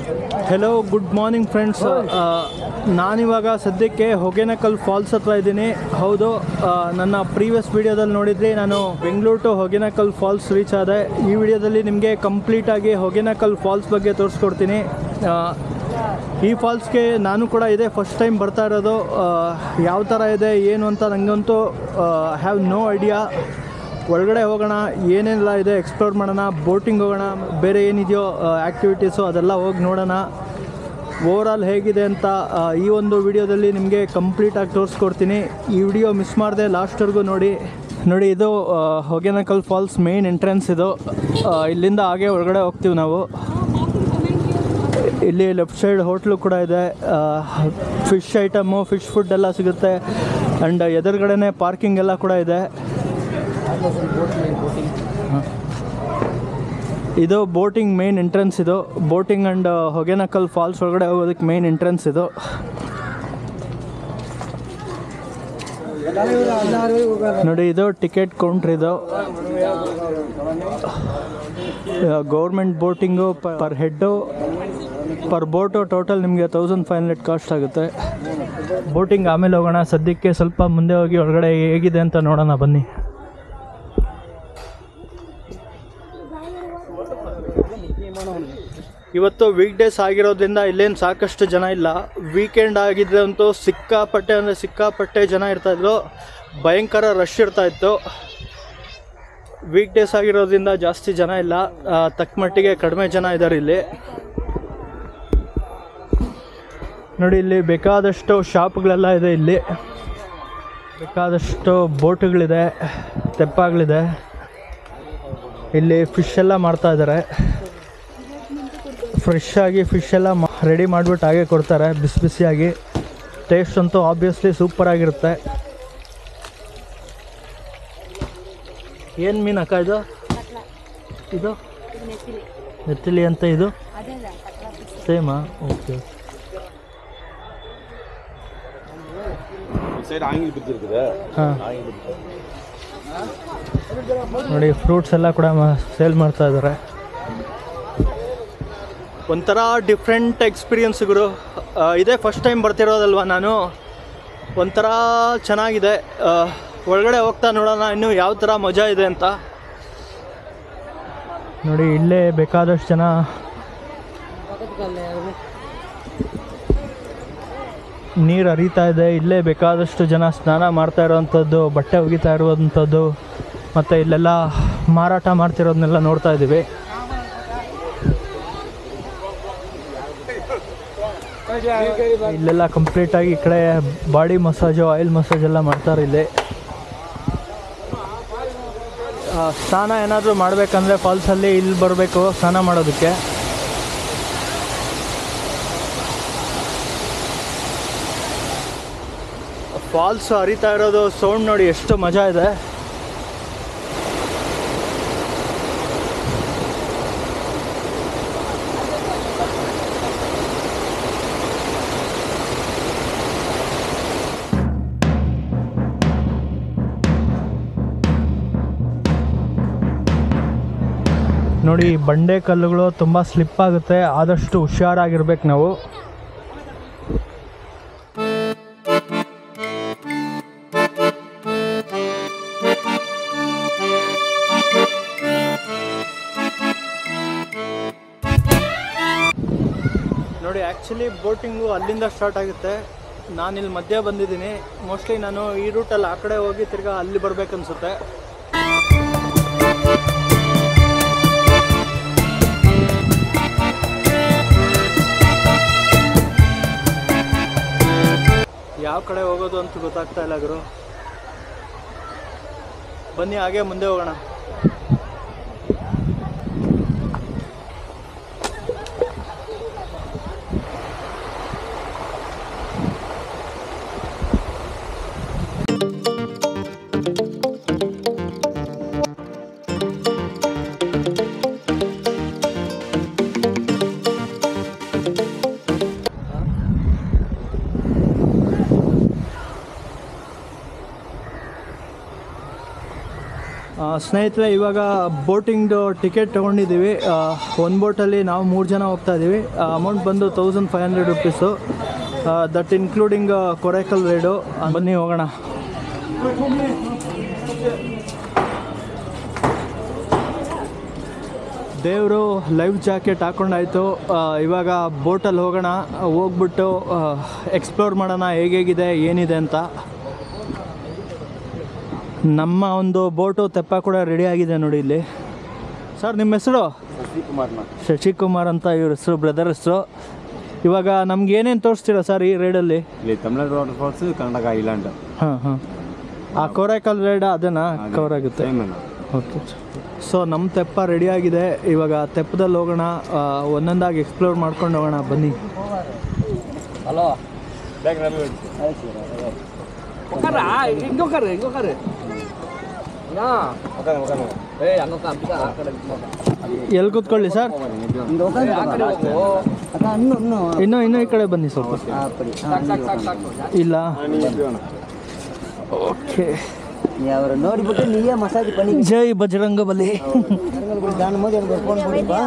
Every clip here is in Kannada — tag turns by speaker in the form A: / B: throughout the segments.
A: ಹೆಲೋ ಗುಡ್ ಮಾರ್ನಿಂಗ್ ಫ್ರೆಂಡ್ಸ್ ನಾನಿವಾಗ ಸದ್ಯಕ್ಕೆ ಹೊಗೇನಕಲ್ ಫಾಲ್ಸ್ ಹತ್ರ ಇದ್ದೀನಿ ಹೌದು ಆ, ನನ್ನ ಪ್ರೀವಿಯಸ್ ವಿಡಿಯೋದಲ್ಲಿ ನೋಡಿದ್ರಿ ನಾನು Bengaluru to Hogenakkal falls reach ಆದೆ ಈ ವಿಡಿಯೋದಲ್ಲಿ ನಿಮಗೆ ಕಂಪ್ಲೀಟಾಗಿ ಹೊಗೇನಕಲ್ ಫಾಲ್ಸ್ ಬಗ್ಗೆ ತೋರಿಸ್ಕೊಡ್ತೀನಿ ಆ, ಈ ಫಾಲ್ಸ್ಗೆ ನಾನು ಕೂಡ ಇದೇ ಫಸ್ಟ್ ಟೈಮ್ ಬರ್ತಾ ಇರೋದು ಆ, ಯಾವ ಥರ ಇದೆ ಏನು ಅಂತ ನನಗಂತೂ ಹ್ಯಾವ್ ನೋ ಐಡಿಯಾ ಒಳಗಡೆ ಹೋಗೋಣ ಏನೆಲ್ಲ ಇದೆ ಎಕ್ಸ್ಪ್ಲೋರ್ ಮಾಡೋಣ ಬೋಟಿಂಗ್ ಹೋಗೋಣ ಬೇರೆ ಏನಿದೆಯೋ ಆ್ಯಕ್ಟಿವಿಟೀಸು ಅದೆಲ್ಲ ಹೋಗಿ ನೋಡೋಣ ಓವರಾಲ್ ಹೇಗಿದೆ ಅಂತ ಆ, ಈ ಒಂದು ವಿಡಿಯೋದಲ್ಲಿ ನಿಮಗೆ ಕಂಪ್ಲೀಟಾಗಿ ತೋರಿಸ್ಕೊಡ್ತೀನಿ ಈ ವಿಡಿಯೋ ಮಿಸ್ ಮಾಡದೆ ಲಾಸ್ಟ್ವರೆಗೂ ನೋಡಿ ನೋಡಿ ಇದು ಆ, ಹೊಗೇನಕಲ್ ಫಾಲ್ಸ್ ಮೇನ್ ಎಂಟ್ರೆನ್ಸ್ ಇದು ಆ, ಇಲ್ಲಿಂದ ಹಾಗೆ ಒಳಗಡೆ ಹೋಗ್ತೀವಿ ನಾವು ಇಲ್ಲಿ ಲೆಫ್ಟ್ ಸೈಡ್ ಹೋಟ್ಲು ಕೂಡ ಇದೆ ಫಿಶ್ ಐಟಮು ಫಿಶ್ ಫುಡ್ ಎಲ್ಲ ಸಿಗುತ್ತೆ ಆ್ಯಂಡ್ ಎದುರುಗಡೆನೇ ಪಾರ್ಕಿಂಗ್ ಎಲ್ಲ ಕೂಡ ಇದೆ ಹ. ಇದು ಬೋಟಿಂಗ್ ಮೇನ್ ಎಂಟ್ರೆನ್ಸ್ ಇದು ಬೋಟಿಂಗ್ ಆ್ಯಂಡ್ ಹೊಗೇನಕಲ್ ಫಾಲ್ಸ್ ಒಳಗಡೆ ಹೋಗೋದಕ್ಕೆ ಮೇನ್ ಎಂಟ್ರೆನ್ಸ್ ಇದು ನೋಡಿ ಇದು ಟಿಕೆಟ್ ಕೌಂಟ್ರ್ ಇದು government boating per head per boat total ನಿಮಗೆ ತೌಸಂಡ್ ಫೈವ್ ಹಂಡ್ರೆಡ್ ಕಾಸ್ಟ್ ಆಗುತ್ತೆ ಬೋಟಿಂಗ್ ಆಮೇಲೆ ಹೋಗೋಣ ಸದ್ಯಕ್ಕೆ ಸ್ವಲ್ಪ ಮುಂದೆ ಹೋಗಿ ಒಳಗಡೆ ಹೇಗಿದೆ ಅಂತ ನೋಡೋಣ ಬನ್ನಿ ಇವತ್ತು ವೀಕ್ ಡೇಸ್ ಆಗಿರೋದ್ರಿಂದ ಇಲ್ಲೇನು ಸಾಕಷ್ಟು ಜನ ಇಲ್ಲ ವೀಕೆಂಡ್ ಆಗಿದ್ರೆ ಅಂತೂ ಸಿಕ್ಕಾಪಟ್ಟೆ ಅಂದರೆ ಸಿಕ್ಕಾಪಟ್ಟೆ ಜನ ಇರ್ತಾಯಿದ್ರು ಭಯಂಕರ ರಶ್ ಇರ್ತಾ ಇತ್ತು ವೀಕ್ ಡೇಸ್ ಆಗಿರೋದ್ರಿಂದ ಜಾಸ್ತಿ ಜನ ಇಲ್ಲ ಆ, ತಕ್ಕ ಮಟ್ಟಿಗೆ ಕಡಿಮೆ ಜನ ಇದ್ದಾರೆ ಇಲ್ಲಿ ನೋಡಿ ಇಲ್ಲಿ ಬೇಕಾದಷ್ಟು ಶಾಪ್ಗಳೆಲ್ಲ ಇದೆ ಇಲ್ಲಿ ಬೇಕಾದಷ್ಟು ಬೋಟುಗಳಿದೆ ತೆಪ್ಪಗಳಿದೆ ಇಲ್ಲಿ ಫಿಶ್ ಎಲ್ಲ ಮಾಡ್ತಾ ಇದ್ದಾರೆ ಫ್ರೆಶ್ ಆಗಿ ಫಿಶ್ ಎಲ್ಲ ರೆಡಿ ಮಾಡಿಬಿಟ್ಟು ಹಾಗೆ ಕೊಡ್ತಾರೆ ಬಿಸಿ ಬಿಸಿಯಾಗಿ ಟೇಸ್ಟ್ ಅಂತೂ ಆಬ್ವಿಯಸ್ಲಿ ಸೂಪರ್ ಆಗಿರುತ್ತೆ ಏನು ಮೀನು ಅಕ್ಕ ಇದು ಇದು ನೆತ್ತಿಲಿ ಅಂತ ಇದು ಸೇಮಾ ಓಕೆ
B: ಸೈಡ್ ಆಂಗಿಲ್ ಬಿದ್ದಿರ್ತದೆ
A: ಹಾಂ ನೋಡಿ ಫ್ರೂಟ್ಸ್ ಎಲ್ಲ ಕೂಡ ಸೇಲ್ ಮಾಡ್ತಾ ಇದ್ದಾರೆ ಒಂಥರ ಡಿಫ್ರೆಂಟ್ ಎಕ್ಸ್ಪೀರಿಯನ್ಸ್ ಗುರು ಆ, ಇದೇ ಫಸ್ಟ್ ಟೈಮ್ ಬರ್ತಿರೋದಲ್ವ ನಾನು ಒಂಥರ ಚೆನ್ನಾಗಿದೆ ಆ, ಒಳಗಡೆ ಹೋಗ್ತಾ ನೋಡೋಣ ಇನ್ನು ಯಾವ ಥರ ಮಜಾ ಇದೆ ಅಂತ ನೋಡಿ ಇಲ್ಲೇ ಬೇಕಾದಷ್ಟು ಜನ ನೀರು ಹರಿತಾ ಇದೆ ಇಲ್ಲೇ ಬೇಕಾದಷ್ಟು ಜನ ಸ್ನಾನ ಮಾಡ್ತಾ ಇರೋವಂಥದ್ದು ಬಟ್ಟೆ ಒಗಿತಾ ಇರುವಂಥದ್ದು ಮತ್ತು ಇಲ್ಲೆಲ್ಲ ಮಾರಾಟ ಮಾಡ್ತಿರೋದನ್ನೆಲ್ಲ ನೋಡ್ತಾ ಇದ್ದೀವಿ ಇಲ್ಲೆಲ್ಲ ಕಂಪ್ಲೀಟಾಗಿ ಈ ಕಡೆ ಬಾಡಿ ಮಸಾಜು ಆಯಿಲ್ ಮಸಾಜ್ ಎಲ್ಲ ಮಾಡ್ತಾರೆ ಇಲ್ಲಿ ಆ, ಸ್ನಾನ ಏನಾದರೂ ಮಾಡಬೇಕಂದ್ರೆ ಫಾಲ್ಸಲ್ಲಿ ಇಲ್ಲಿ ಬರಬೇಕು ಸ್ನಾನ ಮಾಡೋದಕ್ಕೆ ಫಾಲ್ಸ್ ಹರಿತಾ ಇರೋದು ಸೌಂಡ್ ನೋಡಿ ಎಷ್ಟು ಮಜಾ ಇದೆ ನೋಡಿ ಈ ಬಂಡೆ ಕಲ್ಲುಗಳು ತುಂಬ ಸ್ಲಿಪ್ ಆಗುತ್ತೆ ಆದಷ್ಟು ಹುಷಾರಾಗಿರ್ಬೇಕು ನಾವು ನೋಡಿ ಆ್ಯಕ್ಚುಲಿ ಬೋಟಿಂಗು ಅಲ್ಲಿಂದ ಸ್ಟಾರ್ಟ್ ಆಗುತ್ತೆ ನಾನು ಇಲ್ಲಿ ಮಧ್ಯೆ ಬಂದಿದ್ದೀನಿ ಮೋಸ್ಟ್ಲಿ ನಾನು ಈ ರೂಟಲ್ಲಿ ಆ ಕಡೆ ಹೋಗಿ ತಿರ್ಗಾ ಅಲ್ಲಿ ಬರ್ಬೇಕನ್ಸುತ್ತೆ ಯಾವ ಕಡೆ ಹೋಗೋದು ಅಂತ ಗೊತ್ತಾಗ್ತಾ ಇಲ್ಲ ಗುರು ಬನ್ನಿ ಹಾಗೆ ಮುಂದೆ ಹೋಗೋಣ ಸ್ನೇಹಿತರೆ ಇವಾಗ ಬೋಟಿಂಗ್ದು ಟಿಕೆಟ್ ತೊಗೊಂಡಿದ್ದೀವಿ ಒಂದು ಬೋಟಲ್ಲಿ ನಾವು ಮೂರು ಜನ ಹೋಗ್ತಾ ಇದ್ದೀವಿ ಅಮೌಂಟ್ ಬಂದು thousand five hundred rupees that including coracle ride ಬನ್ನಿ ಹೋಗೋಣ ದೇವರು ಲೈಫ್ ಜಾಕೆಟ್ ಹಾಕೊಂಡಾಯ್ತು ಆ, ಇವಾಗ ಬೋಟಲ್ಲಿ ಹೋಗೋಣ ಹೋಗ್ಬಿಟ್ಟು ಎಕ್ಸ್ಪ್ಲೋರ್ ಮಾಡೋಣ ಹೇಗೇಗಿದೆ ಏನಿದೆ ಅಂತ ನಮ್ಮ ಒಂದು ಬೋಟು ತೆಪ್ಪ ಕೂಡ ರೆಡಿ ಆಗಿದೆ ನೋಡಿ ಇಲ್ಲಿ ಸರ್ ನಿಮ್ಮ ಹೆಸರು
B: ಶಶಿಕುಮಾರ್ನ
A: ಶಶಿಕುಮಾರ್ ಅಂತ ಇವ್ರ ಹೆಸರು ಬ್ರದರ್ ಹೆಸರು ಇವಾಗ ನಮ್ಗೆ ಏನೇನು ತೋರಿಸ್ತೀರಾ ಸರ್ ಈ ರೈಡಲ್ಲಿ
B: ಇಲ್ಲಿ Tamil Nadu water falls Karnataka island
A: ಹಾಂ ಹಾಂ ಆ ಕೋರೈಕಲ್ ರೈಡ್ ಅದೇನಾ ಕವರ್ ಆಗುತ್ತೆ
B: ಸೇಮ್
A: ಓಕೆ ಸೊ ನಮ್ಮ ತೆಪ್ಪ ರೆಡಿ ಆಗಿದೆ ಇವಾಗ ತೆಪ್ಪದಲ್ಲಿ ಹೋಗೋಣ ಆ, ಒಂದೊಂದಾಗಿ ಎಕ್ಸ್ಪ್ಲೋರ್ ಮಾಡ್ಕೊಂಡು ಹೋಗೋಣ ಬನ್ನಿ
C: hello Bukan ah, ini kan, ini kan. Nah, eh, yang kan bisa ada
A: ಎಲ್ಲಿ ಕೂತ್ಕೊಳ್ಳಿ ಸರ್ ಇನ್ನೂ ಇನ್ನೂ ಈ ಕಡೆ ಬನ್ನಿ ಸ್ವಲ್ಪ
C: Tak tak tak tak.
A: ಇಲ್ಲ ಓಕೆ
D: ಅವರು ನೋಡಿಬಿಟ್ಟು ನೀವೇ ಮಸಾಜ್ பண்ணி
A: ಜೈ ಬಜರಂಗ ಬಲಿ
D: தான போது எனக்கு ஒரு ஃபோன் போடுப்பா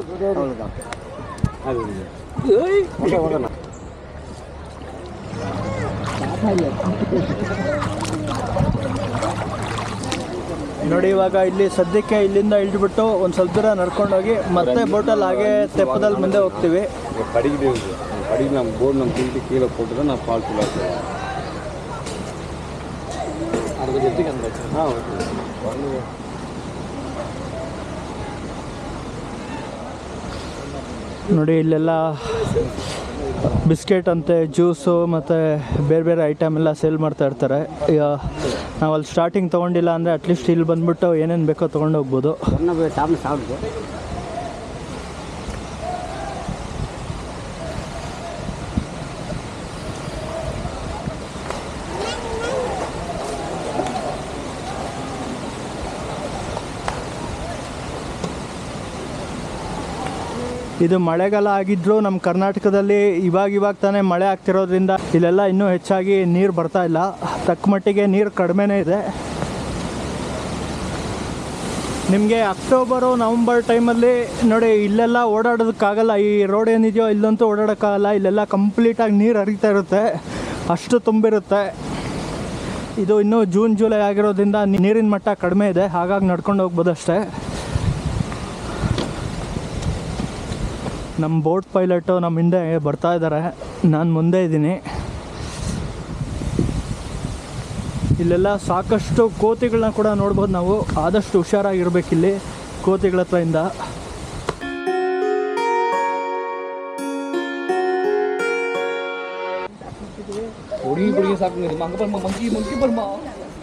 A: ನೋಡಿ ಇವಾಗ ಇಲ್ಲಿ ಸದ್ಯಕ್ಕೆ ಇಲ್ಲಿಂದ ಇಳಿದ್ಬಿಟ್ಟು ಒಂದು ಸ್ವಲ್ಪ ದೂರ ನಡ್ಕೊಂಡೋಗಿ ಮತ್ತೆ ಬೋಟಲ್ಲಿ ಹಾಗೆ ತೆಪ್ಪದಲ್ಲಿ ಮುಂದೆ ಹೋಗ್ತೀವಿ
B: படிக்கிட்டு இருக்கு படிக்கு நம்ம போர்டு நம்ம தூக்கிட்டு கீழே போட்டு தான் நான் ஃபால்ஸ் விளாடுறேன் ஆ ஓகே
A: ನೋಡಿ ಇಲ್ಲೆಲ್ಲ ಬಿಸ್ಕೆಟ್ ಅಂತೆ ಜ್ಯೂಸು ಮತ್ತು ಬೇರೆ ಬೇರೆ ಐಟಮ್ ಎಲ್ಲ ಸೇಲ್ ಮಾಡ್ತಾ ಇರ್ತಾರೆ ಈಗ ನಾವು ಅಲ್ಲಿ ಸ್ಟಾರ್ಟಿಂಗ್ ತೊಗೊಂಡಿಲ್ಲ ಅಂದರೆ ಅಟ್ಲೀಸ್ಟ್ ಇಲ್ಲಿ ಬಂದ್ಬಿಟ್ಟು ಏನೇನು ಬೇಕೋ ತೊಗೊಂಡು ಹೋಗ್ಬೋದು
D: சொன்ன போய் சாப்பிட்டு சாப்பிடுது
A: ಇದು ಮಳೆಗಾಲ ಆಗಿದ್ರೂ ನಮ್ಮ ಕರ್ನಾಟಕದಲ್ಲಿ ಇವಾಗ ಇವಾಗ ತಾನೇ ಮಳೆ ಆಗ್ತಿರೋದ್ರಿಂದ ಇಲ್ಲೆಲ್ಲ ಇನ್ನೂ ಹೆಚ್ಚಾಗಿ ನೀರು ಬರ್ತಾ ಇಲ್ಲ ತಕ್ಕ ಮಟ್ಟಿಗೆ ನೀರು ಕಡಿಮೆನೇ ಇದೆ ನಿಮಗೆ ಅಕ್ಟೋಬರು ನವಂಬರ್ ಟೈಮಲ್ಲಿ ನೋಡಿ ಇಲ್ಲೆಲ್ಲ ಓಡಾಡೋದಕ್ಕಾಗಲ್ಲ ಈ ರೋಡ್ ಏನಿದೆಯೋ ಇಲ್ಲಂತೂ ಓಡಾಡೋಕ್ಕಾಗಲ್ಲ ಇಲ್ಲೆಲ್ಲ ಕಂಪ್ಲೀಟಾಗಿ ನೀರು ಹರಿತಾ ಇರುತ್ತೆ ಅಷ್ಟು ತುಂಬಿರುತ್ತೆ ಇದು ಇನ್ನೂ ಜೂನ್ ಜುಲೈ ಆಗಿರೋದ್ರಿಂದ ನೀರಿನ ಮಟ್ಟ ಕಡಿಮೆ ಇದೆ ಹಾಗಾಗಿ ನಡ್ಕೊಂಡು ಹೋಗ್ಬೋದು ಅಷ್ಟೇ ನಮ್ಮ ಬೋಟ್ ಪೈಲಟು ನಮ್ಮ ಹಿಂದೆ ಬರ್ತಾ ಇದ್ದಾರೆ ನಾನು ಮುಂದೆ ಇದ್ದೀನಿ ಇಲ್ಲೆಲ್ಲ ಸಾಕಷ್ಟು ಕೋತಿಗಳನ್ನ ಕೂಡ ನೋಡ್ಬೋದು ನಾವು ಆದಷ್ಟು ಹುಷಾರಾಗಿರ್ಬೇಕಿಲ್ಲಿ ಕೋತಿಗಳ ಹತ್ರದಿಂದ
C: Puri puri sak ni, mangga per monkey monkey per mau.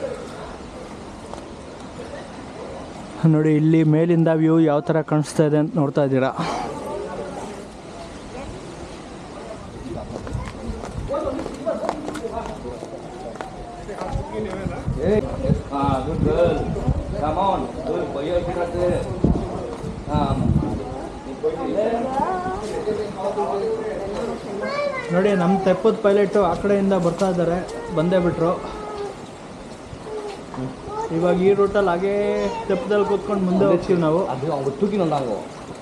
A: ನೋಡಿ ಇಲ್ಲಿ ಮೇಲಿಂದ ವ್ಯೂ ಯಾವ ಥರ ಕಾಣಿಸ್ತಾ ಇದೆ ಅಂತ ನೋಡ್ತಾ ಇದ್ದೀರಾ
C: Ah, good girl. Come on, good boy, you can do it. Um,
A: ನೋಡಿ ನಮ್ಮ ತೆಪ್ಪದ ಪೈಲಟು ಆ ಕಡೆಯಿಂದ ಬರ್ತಾ ಇದ್ದಾರೆ ಬಂದೇ ಬಿಟ್ರು ಇವಾಗ ಈ ರೂಟಲ್ಲಿ ಹಾಗೇ ತೆಪ್ಪದಲ್ಲಿ ಕೂತ್ಕೊಂಡು ಮುಂದೆ ಹೋಗ್ತೀವಿ ನಾವು
C: ಅದು ಅವ್ರು ತೂಕಿ ನೋಡಂಗೋ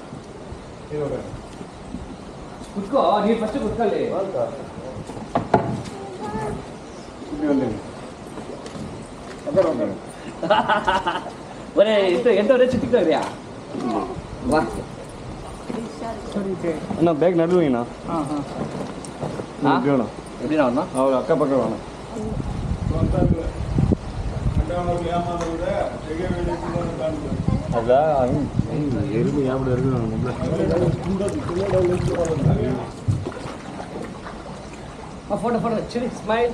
C: ಕುತ್ಕೋ ನೀನು ಫಸ್ಟ್ ಕುತ್ಕೊಳ್ಳಿ ಬರೇ ಎಂಟು ಎಂಟುವರೆ ಚಿಟ್ಟಿದ್ದೀರಾ ವಾ
B: ಅಣ್ಣ ಬ್ಯಾಗ್ ನಡುವಿನ
A: ಹಾಂ ಹಾಂ
C: ಹಾ?
B: ಬೇಡ
C: எப்படி நான்
B: ಅವ್ರ ಅಕ್ಕಪಕ್ಕ ಬೇಡ ಅದ ಎರುಬು ಯಾವ ಎರುಬು
C: ಫೋಟೋ ಫೋಟೋ ಚಿರಿ ಸ್ಮೈಲ್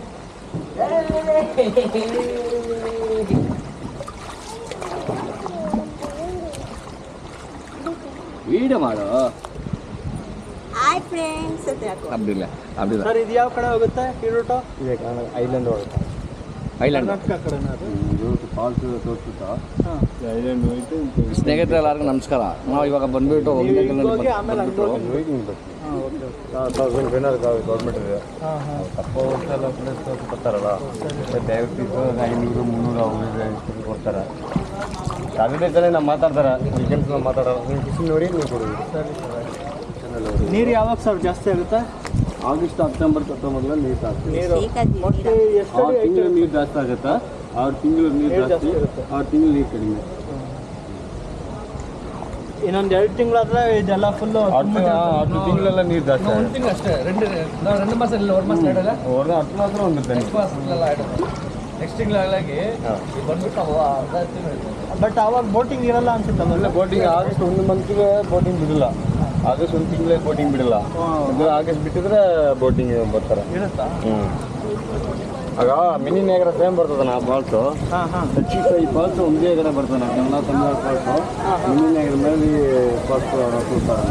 C: ವೀಡಿಯೋ ಮಾಡು
E: ಹಾಯ್ ಫ್ರೆಂಡ್ಸ್ ಅಂತ ಹಾಕು
C: ಅಬ್ದಿಲ್ಲ ಅಬ್ದಿಲ್ಲ
A: ಸರ್ ಇದು ಯಾವ ಕಡೆ ಹೋಗುತ್ತೆ ಈ ರೂಟು
B: ಇದೆ ಕನ್ನಡ ಐಲ್ಯಾಂಡ್ ಒಳಗೆ
C: ಐಲ್ಯಾಂಡ್
A: ಕರ್ನಾಟಕ ಕಡೆನಾ ಅದು
B: ಇವತ್ತು ಫಾಲ್ಸ್ ತೋರಿಸುತ್ತಾ
A: ಹಾಂ
B: ಐಲ್ಯಾಂಡ್ ಹೋಯ್ತು
C: ಸ್ನೇಹಿತರೆ ಎಲ್ಲರಿಗೂ ನಮಸ್ಕಾರ ನಾವು ಇವಾಗ ಬಂದ್ಬಿಟ್ಟು
A: ನೀವು ಈಗ ಹೋಗಿ ಆಮೇಲೆ ಅಲ್ಲಿ
C: ಬಂದ್ಬಿಟ್ಟು
A: ಹೋಗಿ ಹಾಂ ಓಕೆ ಓಕೆ
B: ತೌಸಂಡ್ ವಿನರ್ ಗೌರ್ಮೆಂಟ್ ಇದೆ
A: ಹಾಂ ಹಾಂ
B: ತಪ್ಪ ಎಲ್ಲ ಪ್ಲೇಸ್ ಬರ್ತಾರಲ್ಲ ದಯವಿಟ್ಟು ಐನೂರು ಮುನ್ನೂರು ಅವ್ರಿಗೆ ಕೊಡ್ತಾರೆ ಸಾಟರ್ಡೇ ಸಲ ನಾವು ಮಾತಾಡ್ತಾರೆ ವೀಕೆಂಡ್ಸ್ ನಾವು ಮಾತಾಡೋರು ನೀವು ಫಿಶಿಂಗ್ ನೋಡಿ ನೀವು ಕೊಡಿ
A: ನೀರು ಯಾವಾಗ ಸರ್ ಜಾಸ್ತಿ ಆಗುತ್ತೆ
B: ಆಗಸ್ಟ್ ಅಕ್ಟೋಬರ್ ಸೆಪ್ಟೆಂಬರ್ನಲ್ಲಿ ನೀರು ಜಾಸ್ತಿ
A: ನೀರು
E: ಬೇಕಾದ
A: ಮೋಸ್ಟ್ಲಿ ಎಷ್ಟು
B: ಅವ್ರ ತಿಂಗಳು ನೀರು ಜಾಸ್ತಿ ಆಗುತ್ತಾ ಅವ್ರ ತಿಂಗಳು ನೀರು
A: ನೀರು
B: ಜಾಸ್ತಿ
A: ಜಾಸ್ತಿ ಇರುತ್ತೆ.
B: ಅವ್ರ ತಿಂಗಳು ನೀರು ಕಡಿಮೆ
A: ಇನ್ನೊಂದು ಎರಡು ತಿಂಗಳಾದ್ರೆ ಇದೆಲ್ಲ ಫುಲ್ಲು
B: அடுத்த அடுத்த திங்களெಲ್ಲ ನೀರು ಜಾಸ್ತಿ
C: ಒಂದು ತಿಂಗಳು ಅಷ್ಟೇ ரெண்டு ನಾವು ரெண்டு ಮಾಸ ಇಲ್ಲ ಒಂದು ಮಾಸ ಆಡಲ್ಲ
B: ஒரு அடுத்த மாதம் வந்துட்டு
C: ನೆಕ್ಸ್ಟ್ ಮಾಸಲ್ಲ ಆಡೋದು ನೆಕ್ಸ್ಟ್ ತಿಂಗಳಾಗಿ ಈಗ ಬಂದ್ಬಿಟ್ಟು ನಾವು ಅರ್ಧ ತಿಂಗಳು
A: ಬಟ್ ಅವಾಗ ಬೋಟಿಂಗ್ ಇರಲ್ಲ ಅನ್ಸುತ್ತಲ್ಲ
B: ಇಲ್ಲ ಬೋಟಿಂಗ್ ಆಗಸ್ಟ್ ಒಂದು ಮಂತ್ಗೆ ಬೋಟಿಂಗ್ ಬಿಡಲ್ಲ ಆಗಸ್ಟ್ ಒಂದು ತಿಂಗಳೇ ಬೋಟಿಂಗ್ ಬಿಡಲ್ಲ ಅಂದ್ರೆ ಆಗಸ್ಟ್ ಬಿಟ್ಟಿದ್ರೆ ಬೋಟಿಂಗ್ ಬರ್ತಾರೆ
A: ಇರುತ್ತಾ
B: ಹ್ಞೂ ಆಗ ಮಿನಿ ನೇಗರ ಸೇಮ್ ಬರ್ತದೆ ನಾ ಫಾಲ್ಸು
A: ಹಾಂ ಹಾಂ
B: ಹಚ್ಚಿಕ ಈ ಫಾಲ್ಸ್ ಒಂದೇ ಕಡೆ ಬರ್ತಾನೆ ಕನ್ನಡ ತಮಿಳು ಫಾಲ್ಸು ಮಿನಿ ನೇಗರ ಮೇಲೆ ಫಾಲ್ಸ್ ಕೂರ್ತಾರೆ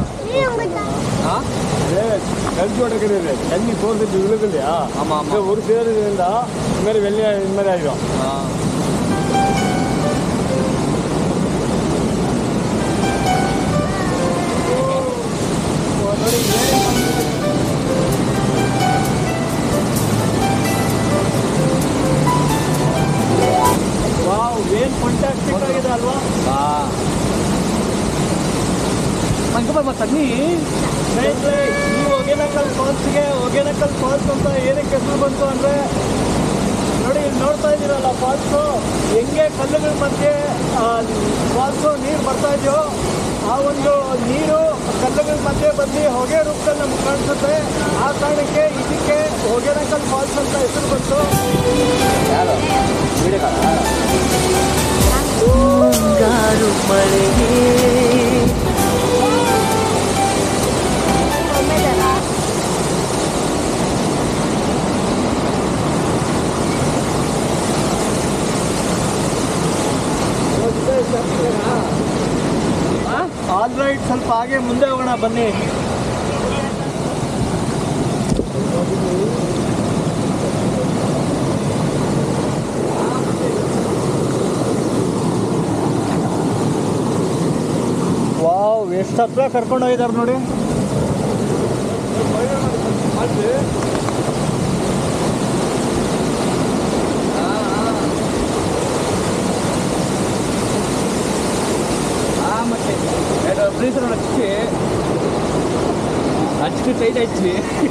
B: கல்வியோட கிடையாது தண்ணி போகிறது விழுது இல்லையா
C: ஆமா, ஆமா.
B: ஒரு சேர் இருந்தா இந்த மாதிரி வெள்ளையா இந்த மாதிரி ஆகிடும்
A: ವಾವ್ ಏನು ಫಂಟಾಸ್ಟಿಕ್ ಆಗಿದೆ ಅಲ್ವಾ
C: ಮಂಕಪ್ಪ ಮತ್ತೆ ತನ್ನಿ
A: ಸ್ನೇಹಿತರೆ ಈ ಹೊಗೇನಕಲ್ ಫಾಲ್ಸ್ಗೆ ಹೊಗೇನಕಲ್ ಫಾಲ್ಸ್ ಅಂತ ಏನಕ್ಕೆ ಹೆಸರು ಬಂತು ಅಂದರೆ ನೋಡಿ ಇಲ್ಲಿ ನೋಡ್ತಾ ಇದ್ದೀರಲ್ಲ ಫಾಲ್ಸು ಹೆಂಗೆ ಕಲ್ಲುಗಳ ಮಧ್ಯೆ ಫಾಲ್ಸು ನೀರು ಬರ್ತಾ ಇದೆಯೋ ಆ ಒಂದು ನೀರು ಕಲ್ಲುಗಳ ಮಧ್ಯೆ ಬಂದು ಹೊಗೆ ರೂಪದಲ್ಲಿ ನಮ್ಗೆ ಕಾಣಿಸುತ್ತೆ ಆ ಕಾರಣಕ್ಕೆ ಇದಕ್ಕೆ ಹೊಗೇನಕಲ್ ಫಾಲ್ಸ್ ಅಂತ ಹೆಸರು ಬಂತು
E: ಒಮ್ಮೆದಲ್ಲ
A: ಆಲ್ ರೈಟ್ ಸ್ವಲ್ಪ ಹಾಗೆ ಮುಂದೆ ಹೋಗೋಣ ಬನ್ನಿ ವಾವ್ ಎಷ್ಟು ಹತ್ರ ಕರ್ಕೊಂಡು ಹೋಗಿದ್ದಾರೆ ನೋಡಿ
C: ಮತ್ತೆ ಫ್ರೀಸರ್ ಹಚ್ಚಿ ಹಚ್ಚಿ ಟೈಟ್ ಹಚ್ಚಿ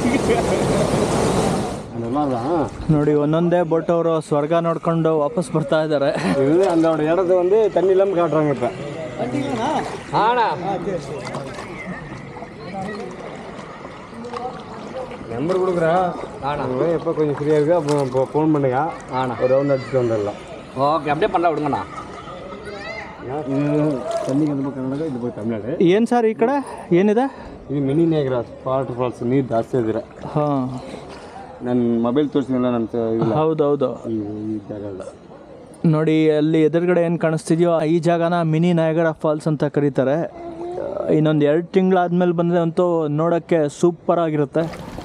B: அதெல்லாம் தான்
A: ನೋಡಿ ಒಂದೊಂದೇ ಬೋಟ್ ಅವರು ಸ್ವರ್ಗ ನೋಡ್ಕೊಂಡು ವಾಪಸ್ ಬರ್ತಾ ಇದ್ದಾರೆ
B: இது அதோட இடத்த வந்து தண்ணி இல்லாமல் காட்டுறாங்க இப்போ
C: ஆனா
B: நம்பர் கொடுக்குறேன்
C: ஆனா
B: அவங்க எப்போ கொஞ்சம் ஃப்ரீயாக இருக்கு அப்போ இப்போ ஃபோன் பண்ணுங்க
C: ஆனா
B: ஒரு ரவுண்ட் அடிச்சுட்டு வந்துடலாம்
C: ஓகே அப்படியே பண்ணலாம் விடுங்கண்ணா
B: இது தண்ணிக்கு அந்த பக்கம் கர்நாடகா இது போய் தமிழ்நாடு
A: ಏನು ಸರ್ ಈ ಕಡೆ ಏನಿದೆ
B: ಇದು ಮಿನಿ ನೇಗ್ರಾ ವಾಟರ್ ಫಾಲ್ಸ್ ನೀರು ಜಾಸ್ತಿ ಇದ್ರೆ
A: ಹಾಂ
B: ನನ್ನ ಮೊಬೈಲ್ ತೋರಿಸಿದ್ನಲ್ಲ ನನ್ನ ತ- ಇಲ್ಲ
A: ಹೌದೌದು
B: ಈ ಈ ಜಾಗ
A: ನೋಡಿ ಅಲ್ಲಿ ಎದುರುಗಡೆ ಏನು ಕಾಣಿಸ್ತಿದೆಯೋ ಈ ಜಾಗನ ಮಿನಿ ನಾಯಗರ ಫಾಲ್ಸ್ ಅಂತ ಕರೀತಾರೆ ಇನ್ನೊಂದು ಎರಡು ತಿಂಗಳಾದ್ಮೇಲೆ ಬಂದರೆ ಅಂತೂ ನೋಡೋಕ್ಕೆ ಸೂಪರ್ ಆಗಿರುತ್ತೆ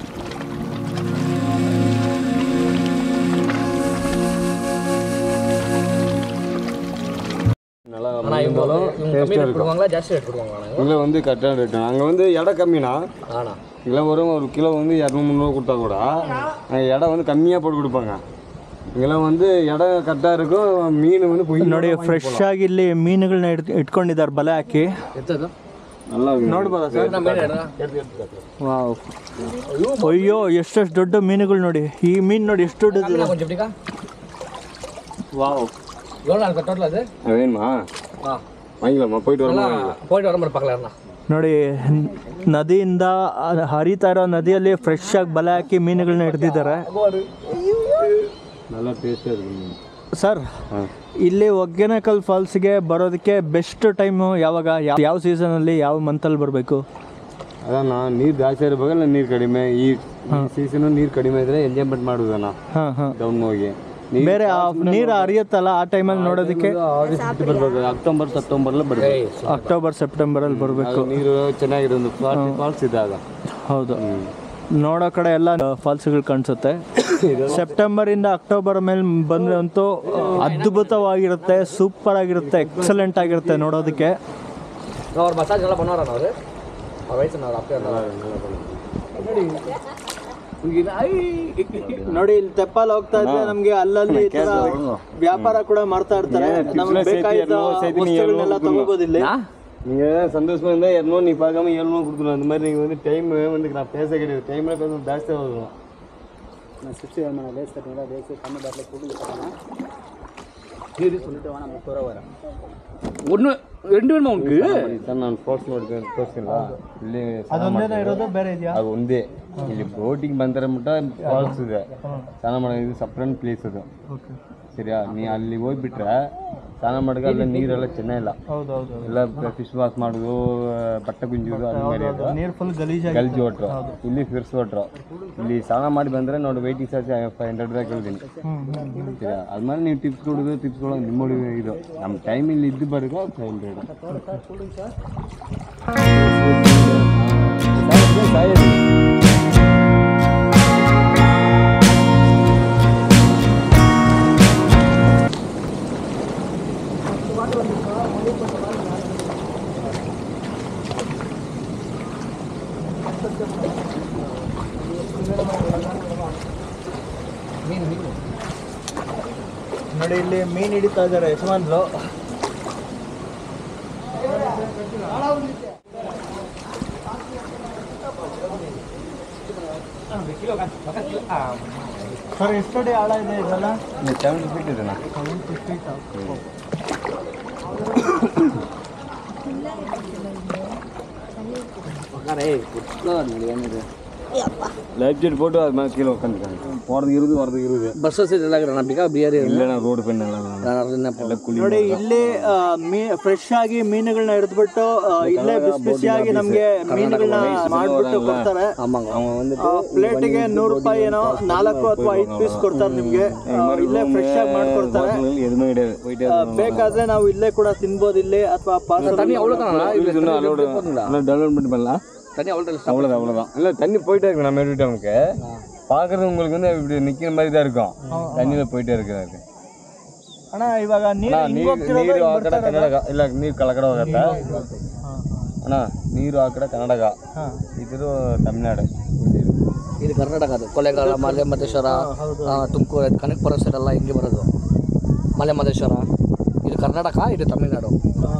B: நல்லா
C: அண்ணா இவங்க
B: இருந்தாலும்
C: இவங்க கம்மி
B: டேஸ்ட்டாக
C: ரேட்
B: இருக்கும்
C: போடுவாங்களா ஜாஸ்தி ரேட் போடுவாங்களா
B: இதில் வந்து கரெக்டான ரேட்டு அங்கே வந்து இடம் கம்மினா
C: ஆனா
B: இதில் வரும் ஒரு கிலோ வந்து இரநூறு முந்நூறு கொடுத்தா கூட அங்கே இடம் வந்து கம்மியாக போட்டு கொடுப்பாங்க இங்கெல்லாம் வந்து இடம் கரெக்டாக இருக்கும் மீன் வந்து பொய்
A: ನೋಡಿ ಫ್ರೆಶ್ ಆಗಿ ಇಲ್ಲಿ ಮೀನುಗಳನ್ನ ಇಟ್ ಇಟ್ಕೊಂಡಿದ್ದಾರೆ ಬಲೆ ಹಾಕಿ
C: ಎತ್ತದು
B: நல்லா இருக்கு
A: ನೋಡ್ಬೋದಾ ಸರ್
C: ನಮ್ಮ ಮೇಲೆ ಇಡೋಣ
A: ವಾವ್ ಅಯ್ಯೋ ಎಷ್ಟೆಷ್ಟು ದೊಡ್ಡ ಮೀನುಗಳು ನೋಡಿ ಈ ಮೀನು ನೋಡಿ ಎಷ್ಟು ದೊಡ್ಡದಿದೆ
C: கொஞ்சம் எப்படிக்கா
A: ವಾವ್
C: எவ்வளோ நாள் டோட்டல் அது
B: அது வேணுமா
C: ஆ
B: வாங்கிக்கலாமா போயிட்டு வரமா
C: நல்லா போயிட்டு வர மாதிரி பார்க்கலாம் அண்ணா
A: ನೋಡಿ ನ್- ನದಿಯಿಂದ ಅ- ಹರಿತಾ ಇರೋ ನದಿಯಲ್ಲಿ ಫ್ರೆಶ್ ಆಗಿ ಬಲೆ ಹಾಕಿ ಮೀನುಗಳನ್ನ ಹಿಡ್ದಿದ್ದಾರೆ
B: நல்லா டேஸ்ட்டாக இருக்கு மீன்
A: ಸರ್
B: ஆ
A: ಇಲ್ಲಿ ಒಗ್ಗೇನಕಲ್ ಫಾಲ್ಸ್ಗೆ ಬರೋದಕ್ಕೆ ಬೆಸ್ಟ್ ಟೈಮು ಯಾವಾಗ ಯಾ- ಯಾವ ಸೀಸನಲ್ಲಿ ಯಾವ ಮಂತಲ್ಲಿ ಬರಬೇಕು
B: ಅதான் ನೀರು ಜಾಸ್ತಿ ಇರಬೇಕಲ್ಲ ನೀರು ಕಡಿಮೆ ಈ ಸೀಸನು ನೀರು ಕಡಿಮೆ ಇದ್ರೆ ಎಂಜಾಯ್ಮೆಂಟ್ ಮಾಡುದಣ್ಣ
A: ಹಾಂ ಹಾಂ
B: ಡೌನ್ ಹೋಗಿ ನೀರು
A: ಬೇರೆ ಆ ನೀರು ಹರಿಯುತ್ತಲ್ಲ ಆ ಟೈಮಲ್ಲಿ ನೋಡೋದಕ್ಕೆ
B: ಆಗಸ್ಟ್ ಬಿಟ್ಟು ಬರ್ಬೇಕು ಅಕ್ಟೋಬರ್ ಸೆಪ್ಟೆಂಬರ್ಲ ಬರ್ಬೇಕು
A: ಅಕ್ಟೋಬರ್ ಸೆಪ್ಟೆಂಬರಲ್ಲಿ ಬರಬೇಕು
B: ಅದು ನೀರು ಚೆನ್ನಾಗಿದೆ ಒಂದು ಫಾಲ್ಸ್ ಇದೆ ಆಗ
A: ಹೌದು ನೋಡೋ ಕಡೆ ಎಲ್ಲ ಫಾಲ್ಸ್ಗಳು ಕಾಣಿಸುತ್ತೆ ಸೆಪ್ಟೆಂಬರಿಂದ ಅಕ್ಟೋಬರ್ ಮೇಲೆ ಬಂದರೆ ಅಂತೂ ಅದ್ಭುತವಾಗಿರುತ್ತೆ ಸೂಪರ್ ಆಗಿರುತ್ತೆ ಎಕ್ಸಲೆಂಟ್ ಆಗಿರುತ್ತೆ ನೋಡೋದಕ್ಕೆ
C: நான் ஒரு மசாஜ் நல்லா பண்ணுவாரா அவர் அவர் வயசு நான் அப்படியே இருந்தாலும்
A: ನೋಡಿ ಇಲ್ಲಿ ತೆಪ್ಪಲ್ ಹೋಗ್ತಾ ಇದ್ರೆ ನಮ್ಗೆ ಅಲ್ಲಲ್ಲಿ ಈ ತರ ವ್ಯಾಪಾರ ಕೂಡ ಮಾಡ್ತಾ ಇರ್ತಾರೆ
B: ಏನ್
A: ನಮ್ಗೆ
B: tips ல
A: ಬೇಕಾದ
B: சேர்த்து நீ எவ்வளவு
A: ವಸ್ತುಗಳನ್ನೆಲ್ಲ
B: கொடுக்கணும்?
A: ತಗೋಬೋದು ಇಲ್ಲಿ
B: நீங்கள் சந்தோஷமா இருந்தால் இரநூறு நீ பார்க்காம ஏழ்நூறு கொடுத்துருவோம் அந்த மாதிரி நீங்கள் வந்து டைம் வந்து நான் பேச கிடையாது டைமில் பேச ஜாஸ்தியாக வரும்
D: நான் சிப்ஸ் வேணும் லேஸ் கட்டிங்களா லேஸ் கம்மி பாட்டில் கூட்டு போட்டேன் சொல்லிட்டு வேணா முப்பது ரூபா வரேன்
C: ஒன்று ரெண்டு வேணுமா உனக்கு
B: ಸರ್ ನಾನು ಸ್ಪೋರ್ಟ್ಸ್ ನೋಡ್ತೀನಿ ತೋರಿಸ್ತಿಲ್ಲ ಇಲ್ಲಿ
A: ಅದೊಂದೇನ ಇರೋದು ಬೇರೆ ಇದೆಯಾ
B: ಅದು ಒಂದೇ ಇಲ್ಲಿ ಬೋಟಿಂಗ್ ಬಂದರೆ ಮಟ್ಟ ಫಾಲ್ಸ್ ಇದೆ ಸ್ನಾನ ಮಾಡೋ ಇದು ಸಪ್ರೇಟ್ ಪ್ಲೇಸ್ ಅದು ಸರಿಯಾ ನೀ ಅಲ್ಲಿ ಹೋಗ್ಬಿಟ್ರೆ ಸ್ನಾನ ಮಾಡೋಕೆ ಅಲ್ಲಿ ನೀರೆಲ್ಲ ಚೆನ್ನಾಗಿಲ್ಲ
A: ಹೌದೌದು
B: ಎಲ್ಲ ಫಿಶ್ ವಾಶ್ ಮಾಡೋದು ಬಟ್ಟೆ ಗುಂಜೋದು ಅದು ಮೇಲೆ ಅದು
A: ನೀರು ಫುಲ್ ಗಲೀಜಾಗಿ
B: ಗಲ್ಜಿ ಹೊಟ್ರು ಇಲ್ಲಿ ಫಿರ್ಸ್ ಹೊಟ್ರು ಇಲ್ಲಿ ಸ್ನಾನ ಮಾಡಿ ಬಂದರೆ ನೋಡಿ ವೆಯ್ಟಿಂಗ್ ಚಾರ್ಜ್ ಫೈವ್ ಹಂಡ್ರೆಡ್ ರೂಪಾಯಿ ಕೇಳ್ತೀನಿ ಸರಿಯಾ ಅದ್ಮೇಲೆ ನೀವು ಟಿಪ್ಸ್ ಕೊಡೋದು ಟಿಪ್ಸ್ ಕೊಡೋದು ನಿಮ್ಮ ಹುಡುಗ ಇದು ನಮ್ಮ ಟೈಮ್ ಇಲ್ಲಿ ಇದ್ದು ಬರೋದು ಫೈವ್ ಹಂಡ್ರೆಡ್
A: ನೋಡಿ ಇಲ್ಲಿ ಮೀನ್ ಹಿಡಿತಾ ಇದ್ದಾರೆ ಯಜಮಾನ್ರು ಸರ್ ಎಷ್ಟಡಿ ಆಳ ಇದೆ ಇದೆಲ್ಲ
B: ಸೆವೆಂಟಿ ಫೀಟ್ ಇದೆನಾ ಲೈಫ್ ಜಾಕೆಟ್ போட்டு அது மேலே கீழே உட்காந்துருக்காங்க போகிறதுக்கு இருபது வரதுக்கு இருபது
C: ಬಸ್ ಇಲ್ಲ நான் பிகா பிரியாரி
B: இல்லைண்ணா ரோடு பெண் எல்லாம் ಎಲ್ಲ ಕುಲಿ
A: ನೋಡಿ ಇಲ್ಲಿ ಆ, ಮೀ ಫ್ರೆಶ್ ಆಗಿ ಮೀನುಗಳನ್ನ ಹಿಡಿದ್ಬಿಟ್ಟು ಆ, ಇಲ್ಲೇ ಬಿಸಿ ಬಿಸಿಯಾಗಿ ನಮ್ಗೆ ಮೀನುಗಳನ್ನ ಮಾಡ್ಬಿಟ್ಟು ಕೊಡ್ತಾರೆ
C: ஆமாங்க
B: அவங்க வந்துட்டு
A: ಪ್ಲೇಟಿಗೆ ನೂರು ರೂಪಾಯಿ ಏನೋ ನಾಲ್ಕು ಅಥವಾ ಐದು ಪೀಸ್ ಕೊಡ್ತಾರೆ ನಿಮ್ಗೆ ಆ, ಇಲ್ಲೇ ಫ್ರೆಶ್ ಆಗಿ ಮಾಡ್ಕೊಡ್ತಾರೆ
B: ஹோட்டல்கள் எதுவுமே கிடையாது போயிட்டே
A: ಆ, ಬೇಕಾದ್ರೆ ನಾವು ಇಲ್ಲೇ ಕೂಡ ತಿನ್ಬೋದು ಇಲ್ಲಿ ಅಥವಾ ಪಾರ್ಸಲ್
C: தண்ணி அவ்வளோதானா
B: இது சொன்னா அலோடு டவுன்லோட் பண்ணி பண்ணலாம்
C: தண்ணி அவ்வளோ
B: அவ்வளோதான் அவ்வளோதான் இல்லை தண்ணி போயிட்டே இருக்கு நம்ம எடுத்துட்டு நமக்கு பார்க்குறது உங்களுக்கு வந்து இப்படி நிற்கிற மாதிரி தான் இருக்கும் தண்ணியில் போயிட்டே இருக்கிறாரு
A: ಅಣ್ಣ ಇವಾಗ ನೀರು ಹಿಂಗ್
B: ನೀರು
A: ಹೋಗ್ತಿರೋದು
B: ನೀರು ಆ
A: ಹಿಂಗ್
B: ಕಡೆ
A: ಬರ್ತಾ ಇರೋದು?
B: ಕನ್ನಡಕ ಇಲ್ಲ ನೀರು ಕಲಕಡ ಹೋಗತ್ತೆ ಅಣ್ಣ ನೀರು ಆ ಕಡೆ ಕರ್ನಾಟಕ
A: ಹಾ.
B: ಇದ್ರು ತಮಿಳ್ನಾಡು
C: ಇದು ಕರ್ನಾಟಕ ಅದು ಕೊಳ್ಳೇಗಾಲ ಮಲೆ ಮಹದೇಶ್ವರ ತುಮಕೂರು ಕನಕಪುರ ಸೈಡ್ ಎಲ್ಲ ಹಿಂಗೆ ಬರೋದು ಮಲೆ ಮಹದೇಶ್ವರ ಇದು ಕರ್ನಾಟಕ ಇದು ತಮಿಳ್ನಾಡು
A: ಹಾ.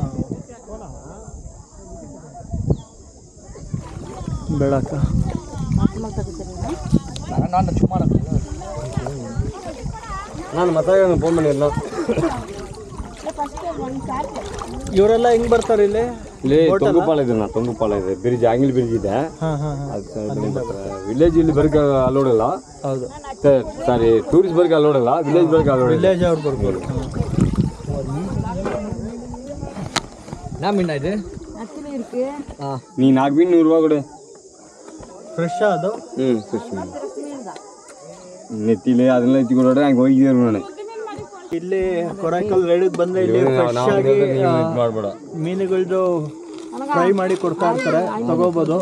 A: ಬೆಳಕ
C: ನಾನು ನಾನು ಸುಮಾರು
B: ನಾನು ಮತ್ತೆ ಫೋನ್ பண்ணிடலாம்
A: ಇವರೆಲ್ಲ ಹೆಂಗ್ ಬರ್ತಾರೆ ಇಲ್ಲಿ
B: ಇಲ್ಲಿ ತೊಂಗುಪಾಲ ಇದೆ ನಾ ತೊಂಗುಪಾಲ ಇದೆ ಬ್ರಿಡ್ಜ್ ಆಂಗಿಲ್ ಬ್ರಿಡ್ಜ್ ಇದೆ
A: ಹಾ ಹಾ ಹಾ
B: ಅದು ವಿಲೇಜ್ ಇಲ್ಲಿ ಬರಕ್ಕೆ ಅಲೋಡ್ ಇಲ್ಲ
A: ಹೌದು
B: ಸಾರಿ ಟೂರಿಸ್ಟ್ ಬರಕ್ಕೆ ಅಲೋಡ್ ಇಲ್ಲ ವಿಲೇಜ್ ಬರಕ್ಕೆ ಅಲೋಡ್ ಇಲ್ಲ
A: ವಿಲೇಜ್ ಅವ್ರು ಬರ್ಬೋದು
C: என்ன மீனா இது ஆ
B: நீ நாக்கு மீன் நூறுரூவா கொடு
A: ಫ್ರೆಶ್ ಅದು
B: ம் ஃபிஷ் மீன் ನೆತ್ತಿಲೆ ಅದನ್ನೆಲ್ಲ ಎತ್ತಿ ಕೊಡೋದ್ರೆ ಹಂಗೆ ಹೋಗಿದ್ದೆ ನಾನು
A: ಇಲ್ಲಿ ಕೊರೈಕಲ್ ರೈಡಿಗೆ ಬಂದ್ರೆ ಇಲ್ಲಿ ಫ್ರೆಶ್ ಆಗಿ ಆ,
B: ಮಾಡಬೇಡ
A: ಮೀನುಗಳದ್ದು ಫ್ರೈ ಮಾಡಿ ಕೊಡ್ತಾ ಇರ್ತಾರೆ ತಗೋಬೋದು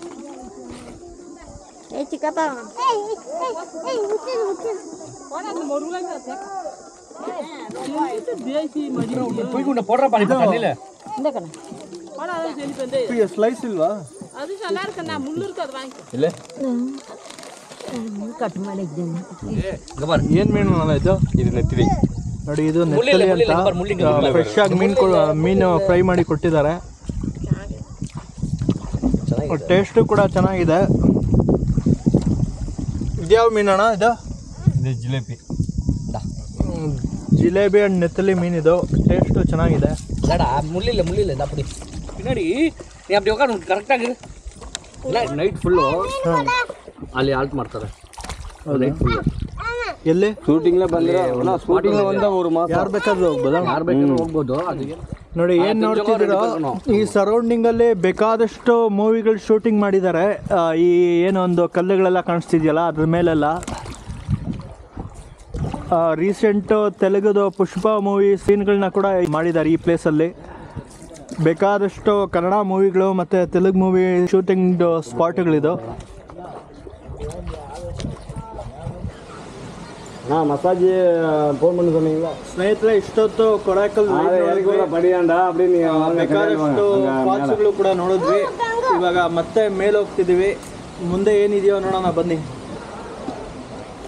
E: ಏ ಚಿಕ್ಕಪ್ಪ
C: போய்க்குண்ட போடுற பாணி தண்ணியில்
A: ಸ್ಲೈಸ್ ಇಲ್ವಾ
B: ಇಲ್ಲ
C: இங்கே பாரு
A: ಏನ್ ಮೀನು ಅಲ್ಲ ಇದು
B: ಇದು ನೆತ್ತಿಲಿ
A: ನೋಡಿ ಇದು
C: ಮುಳ್ಳಿಲ್ಲ,
A: ನೆತ್ತಲಿ
C: ಮುಳ್ಳಿಲ್ಲ,
A: ಅಂತ
C: ಬರ್ ಮುಳ್ಳಿಲ್ಲ,
A: ಫ್ರೆಶ್ ಆಗಿ ಮೀನು ಮೀನು ಫ್ರೈ ಮಾಡಿ ಕೊಟ್ಟಿದ್ದಾರೆ ಟೇಸ್ಟು ಕೂಡ ಚೆನ್ನಾಗಿದೆ ಇದ್ಯಾವ ಮೀನಣ್ಣ ಇದು
B: ಇದು ಜಿಲೇಬಿ
A: ಹ್ಮ್, ಜಿಲೇಬಿ ಅಂಡ್ ನೆತ್ತಲಿ ಮೀನಿದು ಟೇಸ್ಟು ಚೆನ್ನಾಗಿದೆ
C: இல்லடா முள்ளில்ல முள்ளில்ல இந்த அப்படி பின்னாடி நீ அப்படி உட்காந்து ಕರೆಕ್ಟಾಗಿ ಇಲ್ಲ ನೈಟ್ ಫುಲ್ಲು ಅಲ್ಲಿ ಆಲ್ಟ್ ಮಾಡ್ತಾರೆ ನೈಟ್ ಫುಲ್ಲು
A: ಎಲ್ಲಿ
B: ಶೂಟಿಂಗ್ಲ ಬಂದ್ರೆ ಶೂಟಿಂಗ್ಲ ಒಂದ ஒரு ಮಾಸ
A: ಯಾರು ಬೇಕಾದ್ರೂ ಹೋಗ್ಬೋದಾ
C: ಯಾರು ಬೇಕಾದ್ರೂ ಹೋಗ್ಬೋದು ಅದಕ್ಕೆ
A: ನೋಡಿ ಏನ್ ನೋಡ್ತಿದ್ದೀರೋ ಈ ಸರೌಂಡಿಂಗ್ ಅಲ್ಲಿ ಬೇಕಾದಷ್ಟು ಮೂವಿಗಳು ಶೂಟಿಂಗ್ ಮಾಡಿದ್ದಾರೆ ಆ, ಈ ಏನೊಂದು ಕಲ್ಲುಗಳೆಲ್ಲ ಕಾಣಿಸ್ತಿದೆಯಲ್ಲ ಅದ್ರ ಮೇಲೆಲ್ಲ ರೀಸೆಂಟ್ ತೆಲುಗುದು ಪುಷ್ಪ ಮೂವಿ ಸೀನ್ಗಳನ್ನ ಕೂಡ ಮಾಡಿದ್ದಾರೆ ಈ ಪ್ಲೇಸಲ್ಲಿ ಬೇಕಾದಷ್ಟು ಕನ್ನಡ ಮೂವಿಗಳು ಮತ್ತು ತೆಲುಗು ಮೂವಿ ಶೂಟಿಂಗ್ ಸ್ಪಾಟ್ಗಳಿದು
B: நா மசாஜ் ஃபோன் பண்ணி சொன்னீங்களா
A: ಸ್ನೇಹಿತರೆ ಇಷ್ಟೊತ್ತು ಕೊಡೈಕಲ್
B: அதை இறக்கி விட படியாண்டா அப்படின்னு நீ வாங்க
A: ಬೇಕಾದಷ್ಟು ಫಾಲ್ಸ್ಗಳು ಕೂಡ ನೋಡಿದ್ವಿ ಇವಾಗ ಮತ್ತೆ ಮೇಲೆ ಹೋಗ್ತಿದ್ದೀವಿ ಮುಂದೆ ಏನಿದೆಯೋ ನೋಡೋಣ ಬನ್ನಿ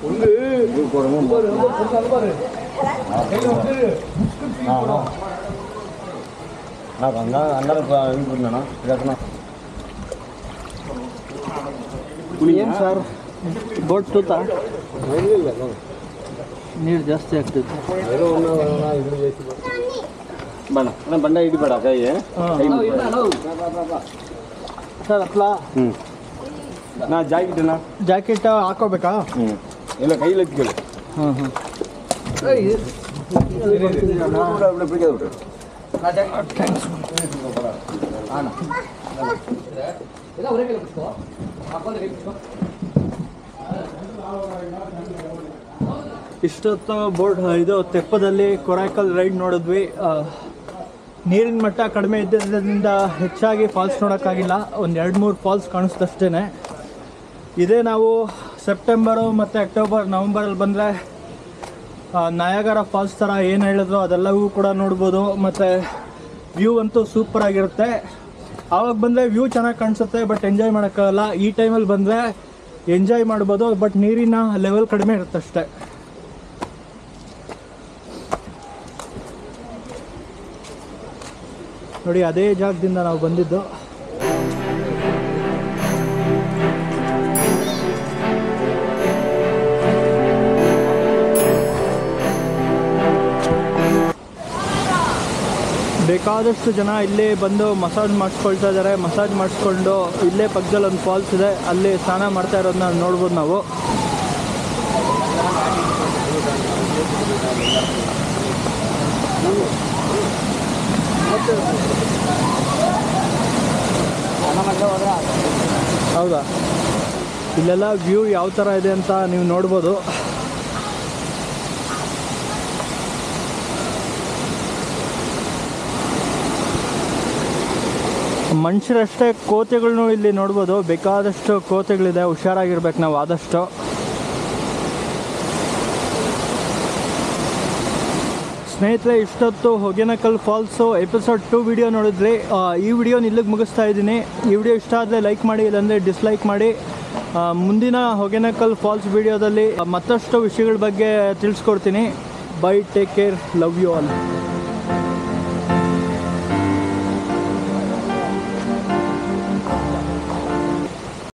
B: నాకు అందా అందరూ అనుకుంటున్నాను ఇదన్నా
A: ಏನು ಸರ್ ಬೋಟ್ ತೂತಾ ನೀರು ಜಾಸ್ತಿ ಆಗ್ತೈತೆ
B: ಬಣ್ಣ ನಾನು ಬಂಡ ಹಿಡಿಬೇಡ ಕೈ ಕೈ
A: ಸರ್ ಅತ್ಲಾ
B: ಹ್ಞೂ ನಾ ಜಾಕೆಟ್ನಾ
A: ಜಾಕೆಟ್ ಹಾಕೋಬೇಕಾ
B: ಹ್ಞೂ ಇಲ್ಲ ಕೈಲಿ ಎತ್ಕೊಳ್ಳಿ
A: ಹಾಂ ಹಾಂ
C: ಎಲ್ಲ ಹೊರಗೆ ಬಿಟ್ಕೋ ಹಾಕೊಂಡ್ರೆ ಕೈ ಬಿಟ್ಕೋ
A: ಇಷ್ಟೊತ್ತು ಬೋರ್ಡ್ ಇದು ತೆಪ್ಪದಲ್ಲಿ ಕೊರೈಕಲ್ ರೈಡ್ ನೋಡಿದ್ವಿ ಆ, ನೀರಿನ ಮಟ್ಟ ಕಡಿಮೆ ಇದ್ದಿದ್ದರಿಂದ ಹೆಚ್ಚಾಗಿ ಫಾಲ್ಸ್ ನೋಡೋಕ್ಕಾಗಿಲ್ಲ ಒಂದು ಎರಡು ಮೂರು ಫಾಲ್ಸ್ ಕಾಣಿಸ್ತಷ್ಟೇ ಇದೇ ನಾವು ಸೆಪ್ಟೆಂಬರು ಮತ್ತು ಅಕ್ಟೋಬರ್ ನವಂಬರಲ್ಲಿ ಬಂದರೆ ನಯಾಗರ ಫಾಲ್ಸ್ ಥರ ಏನು ಹೇಳಿದ್ರು ಅದೆಲ್ಲವೂ ಕೂಡ ನೋಡ್ಬೋದು ಮತ್ತು ವ್ಯೂ ಅಂತೂ ಸೂಪರ್ ಆಗಿರುತ್ತೆ ಆವಾಗ ಬಂದರೆ ವ್ಯೂ ಚೆನ್ನಾಗಿ ಕಾಣಿಸುತ್ತೆ ಬಟ್ ಎಂಜಾಯ್ ಮಾಡೋಕ್ಕಾಗಲ್ಲ ಈ ಟೈಮಲ್ಲಿ ಬಂದರೆ ಎಂಜಾಯ್ ಮಾಡ್ಬೋದು ಬಟ್ ನೀರಿನ ಲೆವೆಲ್ ಕಡಿಮೆ ಇರುತ್ತೆ ಅಷ್ಟೇ ನೋಡಿ ಅದೇ ಜಾಗದಿಂದ ನಾವು ಬಂದಿದ್ದು ಬೇಕಾದಷ್ಟು ಜನ ಇಲ್ಲೇ ಬಂದು ಮಸಾಜ್ ಮಾಡಿಸ್ಕೊಳ್ತಾ ಇದ್ದಾರೆ ಮಸಾಜ್ ಮಾಡಿಸ್ಕೊಂಡು ಇಲ್ಲೇ ಪಕ್ಕದಲ್ಲಿ ಒಂದು ಫಾಲ್ಸ್ ಇದೆ ಅಲ್ಲಿ ಸ್ನಾನ ಮಾಡ್ತಾ ಇರೋದನ್ನ ನೋಡ್ಬೋದು ನಾವು ಹೌದಾ ಇಲ್ಲೆಲ್ಲ ವ್ಯೂ ಯಾವ ಥರ ಇದೆ ಅಂತ ನೀವು ನೋಡ್ಬೋದು ಮನುಷ್ಯರಷ್ಟೇ ಕೋತೆಗಳ್ನು ಇಲ್ಲಿ ನೋಡ್ಬೋದು ಬೇಕಾದಷ್ಟು ಕೋತೆಗಳಿದೆ ಹುಷಾರಾಗಿರ್ಬೇಕು ನಾವು ಆದಷ್ಟು ಸ್ನೇಹಿತರೆ ಇಷ್ಟೊತ್ತು Hogenakkal falls episode two video ನೋಡಿದ್ರಿ ಆ, ಈ ವಿಡಿಯೋನ ಇಲ್ಲಿಗೆ ಮುಗಿಸ್ತಾ ಇದ್ದೀನಿ ಈ ವಿಡಿಯೋ ಇಷ್ಟ ಆದರೆ ಲೈಕ್ ಮಾಡಿ ಇಲ್ಲಾಂದರೆ ಡಿಸ್ಲೈಕ್ ಮಾಡಿ ಆ, ಮುಂದಿನ ಹೊಗೆನಕಲ್ ಫಾಲ್ಸ್ ವಿಡಿಯೋದಲ್ಲಿ ಮತ್ತಷ್ಟು ವಿಷಯಗಳ ಬಗ್ಗೆ ತಿಳಿಸ್ಕೊಡ್ತೀನಿ bye take care love you all